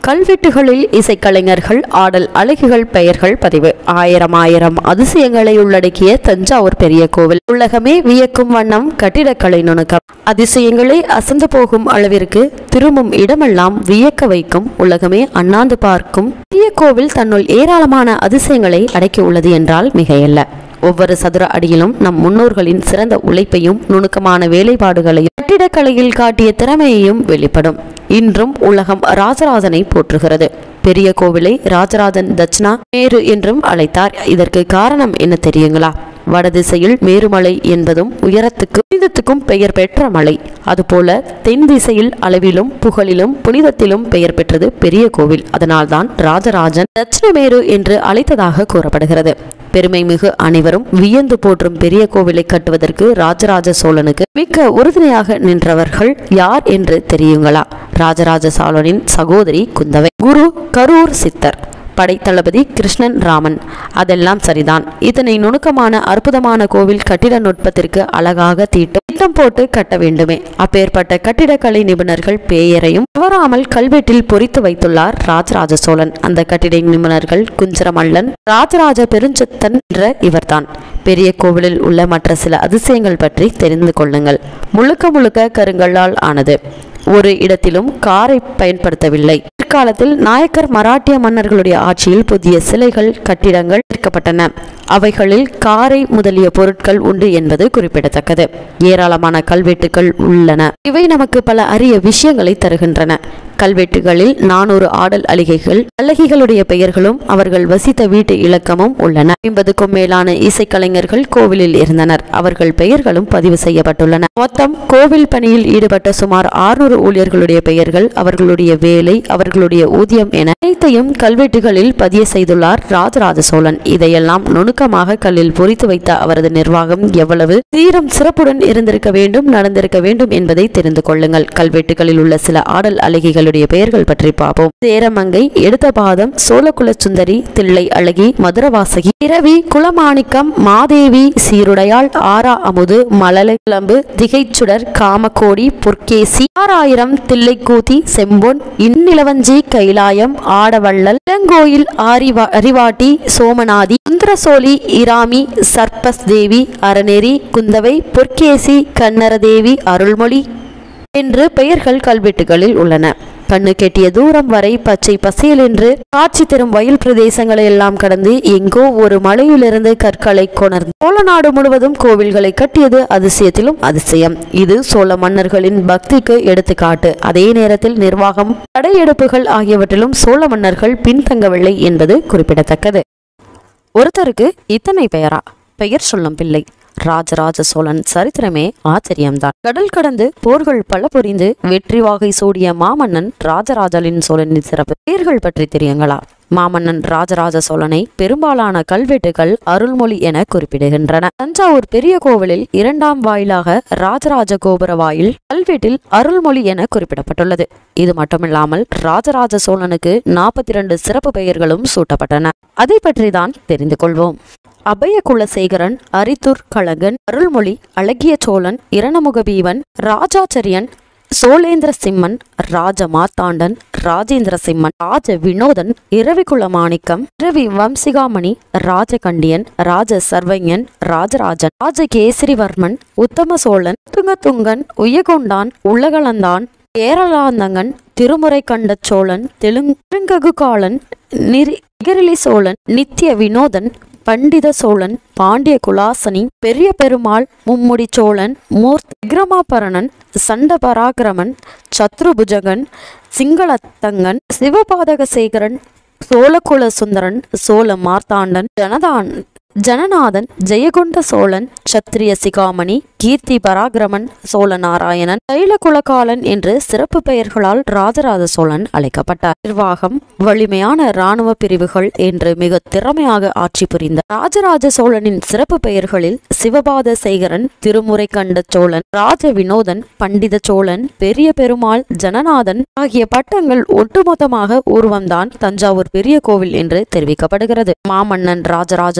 கல்வெட்டுகளில் இசைக்கலைஞர்கள் ஆடல் அழகிகள் பெயர்கள் பதிவு ஆயிரம் ஆயிரம் அதிசயங்களை உள்ளடக்கிய தஞ்சாவூர் பெரிய கோவில் உலகமே வியக்கும் வண்ணம் கட்டிடக்கலை நுணுக்கம் அதிசயங்களே அசந்து போகும் அளவிற்கு திரும்பும் இடமெல்லாம் வியக்க வைக்கும் உலகமே அண்ணாந்து பார்க்கும் பெரிய கோவில் தன்னுள் ஏராளமான அதிசயங்களை அடக்கியுள்ளது என்றால் மிகையல்ல ஒவ்வொரு சதுர அடியிலும் நம் முன்னோர்களின் சிறந்த உழைப்பையும் நுணுக்கமான வேலைப்பாடுகளையும் கட்டிடக்கலையில் காட்டிய திறமையையும் வெளிப்படும் இன்றும் உலகம் ராஜராஜனை போற்றுகிறது பெரிய கோவிலை ராஜராஜன் தட்சிணா மேரு என்றும் அழைத்தார் இதற்கு காரணம் என்ன தெரியுங்களா வடதிசையில் மேருமலை என்பதும் உயரத்துக்கு புனிதத்துக்கும் பெயர் பெற்ற மலை அதுபோல தென் திசையில் அளவிலும் புகழிலும் புனிதத்திலும் பெயர் பெற்றது பெரிய கோவில் அதனால்தான் ராஜராஜன் தட்சிணமேரு என்று அழைத்ததாக கூறப்படுகிறது பெருமை மிகு அனைவரும் வியந்து போற்றும் பெரிய கோவிலை கட்டுவதற்கு ராஜராஜ சோழனுக்கு மிக்க உறுதுணையாக நின்றவர்கள் யார் என்று தெரியுங்களா ராஜராஜ சோழனின் சகோதரி குந்தவை குரு கரூர் சித்தர் படைத்தளபதி கிருஷ்ணன் ராமன் அதெல்லாம் சரிதான் இதனை நுணுக்கமான அற்புதமான கோவில் கட்டிட நுட்பத்திற்கு அழகாக தீட்டும் திட்டம் போட்டு கட்ட வேண்டுமே அப்பேற்பட்ட கட்டிடக்கலை நிபுணர்கள் பெயரையும் தவறாமல் கல்வெட்டில் பொறித்து வைத்துள்ளார் ராஜராஜ சோழன் அந்த கட்டிட நிபுணர்கள் குஞ்சரமல்லன் ராஜராஜ பெருஞ்சத்தன் என்ற இவர்தான் பெரிய கோவிலில் உள்ள மற்ற சில அதிசயங்கள் பற்றி தெரிந்து கொள்ளுங்கள் முழுக்க முழுக்க கருங்கல்லால் ஆனது ஒரு இடத்திலும் காரை பயன்படுத்தவில்லை பிற்காலத்தில் நாயக்கர் மராட்டிய மன்னர்களுடைய ஆட்சியில் புதிய சிலைகள் கட்டிடங்கள் எடுக்கப்பட்டன அவைகளில் காரை முதலிய பொருட்கள் உண்டு என்பது குறிப்பிடத்தக்கது ஏராளமான கல்வெட்டுகள் உள்ளன இவை நமக்கு பல அரிய விஷயங்களை தருகின்றன கல்வெட்டுகளில் நானூறு ஆடல் அலிகைகள் அழகிகளுடைய பெயர்களும் அவர்கள் வசித்த வீட்டு இலக்கமும் உள்ளன ஐம்பதுக்கும் மேலான இசைக்கலைஞர்கள் கோவிலில் இருந்தனர் அவர்கள் பெயர்களும் பதிவு செய்யப்பட்டுள்ளன மொத்தம் கோவில் பணியில் ஈடுபட்ட சுமார் ஆறுநூறு ஊழியர்களுடைய பெயர்கள் அவர்களுடைய வேலை அவர்களுடைய ஊதியம் என அனைத்தையும் கல்வெட்டுகளில் பதிய செய்துள்ளார் ராஜராஜ சோழன் இதையெல்லாம் நுணுக்கமாக கல்லில் பொறித்து வைத்த அவரது நிர்வாகம் எவ்வளவு தீரம் சிறப்புடன் இருந்திருக்க வேண்டும் நடந்திருக்க வேண்டும் என்பதை தெரிந்து கொள்ளுங்கள் கல்வெட்டுகளில் உள்ள சில ஆடல் அழகிகளுடைய பெயர்கள் பற்றி பார்ப்போம் சேரமங்கை எடுத்த பாதம் சோழகுல சுந்தரி தில்லை அழகி மதுரவாசகி இரவி குலமாணிக்கம் மாதேவி சீருடையாள் ஆரா அமுது மலலை கிளம்பு திகைச்சுடர் காமக்கோடி பொற்கேசி ஆறாயிரம் தில்லைக்கூத்தி செம்பொன் இந்நிலவஞ்சி கைலாயம் ஆடவள்ளல் இளங்கோயில் ஆரிவா அறிவாட்டி சோமநாதி சுந்தரசோலி இராமி சர்பஸ் தேவி அறநெறி குந்தவை பொற்கேசி கன்னரதேவி அருள்மொழி என்று பெயர்கள் கல்வெட்டுகளில் உள்ளன கண்ணு கெட்டிய தூரம் வரை பச்சை பசேல் என்று காட்சி தரும் வயல் பிரதேசங்களை எல்லாம் கடந்து எங்கோ ஒரு மலையிலிருந்து கற்களை கொணர்ந்து சோழ நாடு முழுவதும் கோவில்களை கட்டியது அதிசயத்திலும் அதிசயம் இது சோழ மன்னர்களின் பக்திக்கு எடுத்துக்காட்டு அதே நேரத்தில் நிர்வாகம் படையெடுப்புகள் ஆகியவற்றிலும் சோழ மன்னர்கள் பின்தங்கவில்லை என்பது குறிப்பிடத்தக்கது ஒருத்தருக்கு இத்தனை பெயரா பெயர் சொல்லும் பிள்ளை ராஜராஜ சோழன் சரித்திரமே ஆச்சரியம்தான் கடல் கடந்து போர்கள் பல புரிந்து வெற்றி வாகை சூடிய மாமன்னன் ராஜராஜலின் சோழனின் சிறப்பு பெயர்கள் பற்றி தெரியுங்களா மாமன்னன் ராஜராஜ சோழனை பெரும்பாலான கல்வெட்டுகள் அருள்மொழி என குறிப்பிடுகின்றன தஞ்சாவூர் பெரிய கோவிலில் இரண்டாம் வாயிலாக ராஜராஜ கோபுர வாயில் கல்வெட்டில் அருள்மொழி என குறிப்பிடப்பட்டுள்ளது இது மட்டுமில்லாமல் ராஜராஜ சோழனுக்கு நாற்பத்தி இரண்டு சிறப்பு பெயர்களும் சூட்டப்பட்டன அதை பற்றி தான் தெரிந்து கொள்வோம் அபய குலசேகரன் அரித்துர் கழகன் அருள்மொழி அழகிய சோழன் இரணமுகபீவன் ராஜாச்சரியன் சோழேந்திர சிம்மன் ராஜ மாத்தாண்டன் ராஜேந்திர சிம்மன் ராஜ வினோதன் இரவிக்குல மாணிக்கம் இரவி வம்சிகாமணி ராஜகண்டியன் ராஜ சர்வஞன் ராஜராஜன் ராஜகேசரிவர்மன் உத்தம சோழன் துங்கதுங்கன் உயகொண்டான் உலகளந்தான் ஏரலாந்தங்கன் திருமுறை கண்ட சோழன் தெலுங்கு தெலுங்ககுகாலன் நிரி நிகரிலி சோழன் நித்திய வினோதன் பண்டித சோழன் பாண்டிய குலாசனி பெரிய பெருமாள் மும்முடி சோழன் மூர்த் விக்ரமாபரணன் சண்ட பராக்கிரமன் சத்ருபுஜகன் சிங்களத்தங்கன் சிவபாதகசேகரன் சோழகுல சுந்தரன் சோழ மார்த்தாண்டன் ஜனதான் ஜனநாதன் ஜெயகொண்ட சோழன் சத்திரிய சிகாமணி கீர்த்தி பராக்கிரமன் சோழ நாராயணன் தைலகுலகாலன் என்று சிறப்பு பெயர்களால் ராஜராஜ சோழன் அழைக்கப்பட்டார் நிர்வாகம் வலிமையான இராணுவ பிரிவுகள் என்று மிக திறமையாக ஆட்சி புரிந்த ராஜராஜ சோழனின் சிறப்பு பெயர்களில் சிவபாத சேகரன் திருமுறை கண்ட சோழன் ராஜ வினோதன் பண்டித சோழன் பெரிய பெருமாள் ஜனநாதன் ஆகிய பட்டங்கள் ஒட்டுமொத்தமாக உருவம்தான் தஞ்சாவூர் பெரிய கோவில் என்று தெரிவிக்கப்படுகிறது மாமன்னன் ராஜராஜ சோழன்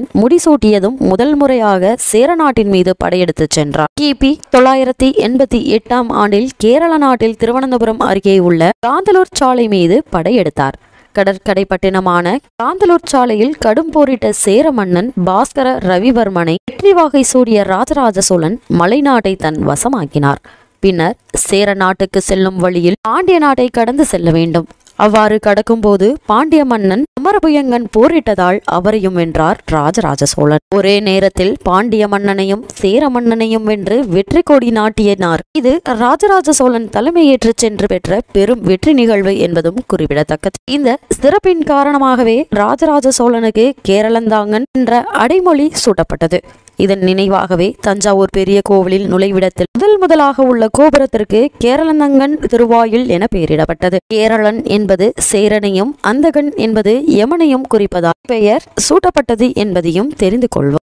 சோழன் முடிசூட்டியதும் முதல் முறையாக சேரநாட்டின் மீது படையெடுத்துச் சென்றார் கிபி தொள்ளாயிரத்தி எண்பத்தி எட்டாம் ஆண்டில் கேரள நாட்டில் திருவனந்தபுரம் அருகே உள்ள காந்தலூர் சாலை மீது படையெடுத்தார் கடற்கரை பட்டினமான காந்தலூர் சாலையில் கடும் போரிட்ட சேர மன்னன் பாஸ்கர ரவிவர்மனை வெற்றி வாகை சூடிய ராஜராஜ சோழன் மலைநாட்டை தன் வசமாக்கினார் பின்னர் சேர நாட்டுக்கு செல்லும் வழியில் பாண்டிய நாட்டை கடந்து செல்ல வேண்டும் அவ்வாறு கடக்கும்போது பாண்டிய மன்னன் அமரபுயங்கன் போரிட்டதால் அவரையும் வென்றார் ராஜராஜ சோழன் ஒரே நேரத்தில் பாண்டிய மன்னனையும் சேர மன்னனையும் வென்று வெற்றி கொடி நாட்டியனார் இது ராஜராஜ சோழன் தலைமையேற்று சென்று பெற்ற பெரும் வெற்றி நிகழ்வு என்பதும் குறிப்பிடத்தக்கது இந்த சிறப்பின் காரணமாகவே ராஜராஜ சோழனுக்கு கேரளந்தாங்கன் என்ற அடைமொழி சூட்டப்பட்டது இதன் நினைவாகவே தஞ்சாவூர் பெரிய கோவிலில் நுழைவிடத்தில் முதல் முதலாக உள்ள கோபுரத்திற்கு கேரளந்தங்கன் திருவாயில் என பெயரிடப்பட்டது கேரளன் என்பது சேரனையும் அந்தகன் என்பது யமனையும் குறிப்பதால் பெயர் சூட்டப்பட்டது என்பதையும் தெரிந்து கொள்வோம்